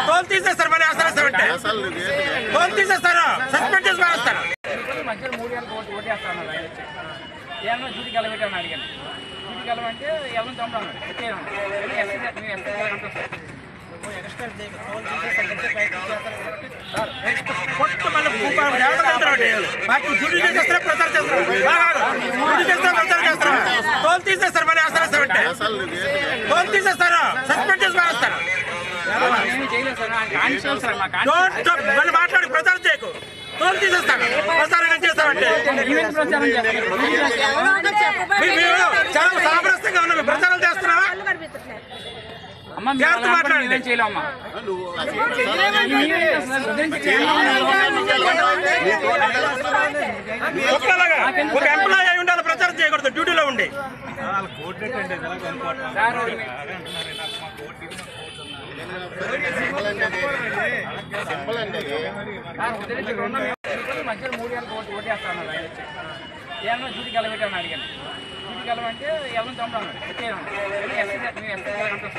తోలు తీసేస్తారు మళ్ళీ వేస్తారంటే తోలు తీసేస్తారు సస్పెండ్ చేసి మారేస్తారు మధ్యలో మూడు గంటలకు ఓటు ఓటేస్తాను ఆయన వచ్చి ఏమన్నా డ్యూటీకి వెళ్ళబెట్టాను అడిగాను డ్యూటీకి వెళ్ళమంటే ఎవరిని చంపాను వచ్చేయను ఎస్సీ మేము ఎస్సీ అంటాం కొత్త మళ్ళీ భూపాలు దేవతలు వెళ్తారండి. మాకు డ్యూటీ చేసేస్తారా ప్రచారం చేస్తారు డ్యూటీ చేస్తారా ప్రచారం చేస్తారు తోలు తీసేస్తారు మళ్ళీ వేస్తారంటే తోలు తీసేస్తారు సస్పెండ్ చేసి మారేస్తారు మేము చేయలేదు సార్ నాకు కాన్స్టిట్యూన్స్ సార్ మా డోంట్ స్టాప్. మళ్ళీ మాట్లాడి ప్రచారం చేయకు తోలు తీసేస్తాను ప్రచారం చేస్తామంటే ఈవెంట్ ప్రచారం చేస్తారు మీ- మీరు చాలా సామరస్యంగా ఉన్నాం మేము ప్రచారాలు చేస్తున్నావా అమ్మ మీరు జాగ్రత్త అలా మాట్లాడండి. మేమేం చేయలేమమ్మా ఒక్కలాగా ఒక ఎంప్లాయ్ అయి ఉండాలి ప్రచారం చేయకూడదు డ్యూటీలో ఉండి సార్ సార్ ఉద్దేశించి రెండు మేము మధ్యలో మూడు గంటలకు ఓటు ఓటేస్తాను ఆయన వచ్చి ఏమన్నా డ్యూటీకి వెళ్ళబెట్టాను అడిగాను డ్యూటీకి వెళ్ళమంటే ఎవరిని చంపాను వచ్చేయను ఎస్సీ మేము ఎస్సీ అంటాం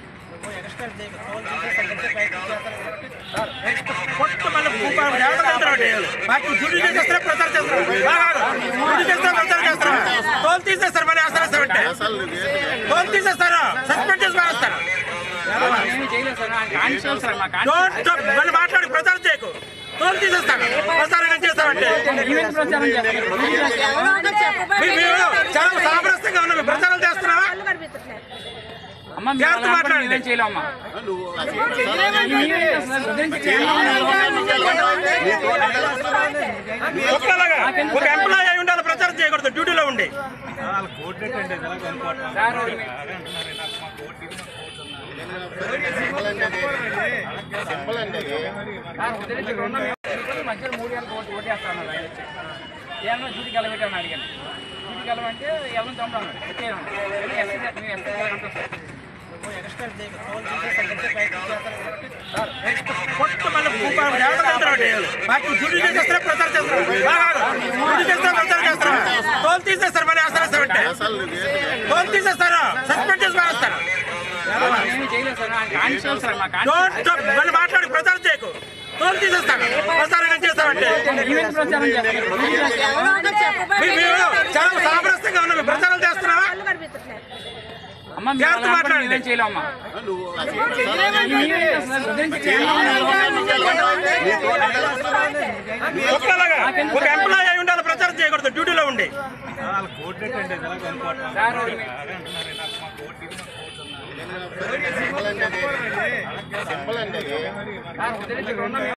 కొత్త మళ్ళీ భూపాలు దేవతలు వెళ్తారండి. మాకు డ్యూటీ చేసేస్తారా ప్రచారం చేస్తారు డ్యూటీ చేస్తారా ప్రచారం చేస్తారు తోలు తీసేస్తారు మళ్ళీ వేస్తారంటే తోలు తీసేస్తారు సస్పెండ్ చేసి మారేస్తారు మేము చేయలేదు సార్ నాకు కాన్స్టిట్యూన్స్ సార్ మా డోంట్ స్టాప్. మళ్ళీ మాట్లాడి ప్రచారం చేయకు తోలు తీసేస్తాను ప్రచారం చేస్తామంటే ఈవెంట్ ప్రచారం చేస్తారు మీ- మీరు చాలా సామరస్యంగా ఉన్నాం మేము ప్రచారాలు చేస్తున్నావా అమ్మ మీరు జాగ్రత్త అలా మాట్లాడండి. మేమేం చేయలేమమ్మా ఒక్కలాగా ఒక ఎంప్లాయ్ అయి ఉండాలి ప్రచారం చేయకూడదు డ్యూటీలో ఉండి సార్ సార్ ఉద్దేశించి రెండు మేము మధ్యలో మూడు గంటలకు ఓటు ఓటేస్తాను ఆయన వచ్చి ఏమన్నా డ్యూటీకి వెళ్ళబెట్టాను అడిగాను డ్యూటీకి వెళ్ళమంటే ఎవరిని చంపాను వచ్చేయను ఎస్సీ మేము ఎస్సీ అంటాం కొత్త మళ్ళీ భూపాలు దేవతలు వెళ్తారండి. మాకు డ్యూటీ చేసేస్తారా ప్రచారం చేస్తారు డ్యూటీ చేస్తారా ప్రచారం చేస్తారు తోలు తీసేస్తారు మళ్ళీ వేస్తారంటే తోలు తీసేస్తారు సస్పెండ్ చేసి మారేస్తారు మేము చేయలేదు సార్ నాకు కాన్స్టిట్యూన్స్ సార్ మా డోంట్ స్టాప్. మళ్ళీ మాట్లాడి ప్రచారం చేయకు తోలు తీసేస్తాను ప్రచారం చేస్తామంటే ఈవెంట్ ప్రచారం చేస్తారు మీ- మీరు చాలా సామరస్యంగా ఉన్నాం మేము ప్రచారాలు చేస్తున్నావా అమ్మ మీరు జాగ్రత్త అలా మాట్లాడండి. మేమేం చేయలేమమ్మా ఒక్కలాగా ఒక ఎంప్లాయ్ అయి ఉండాలి ప్రచారం చేయకూడదు డ్యూటీలో ఉండి సార్ సార్ ఉద్దేశించి రెండు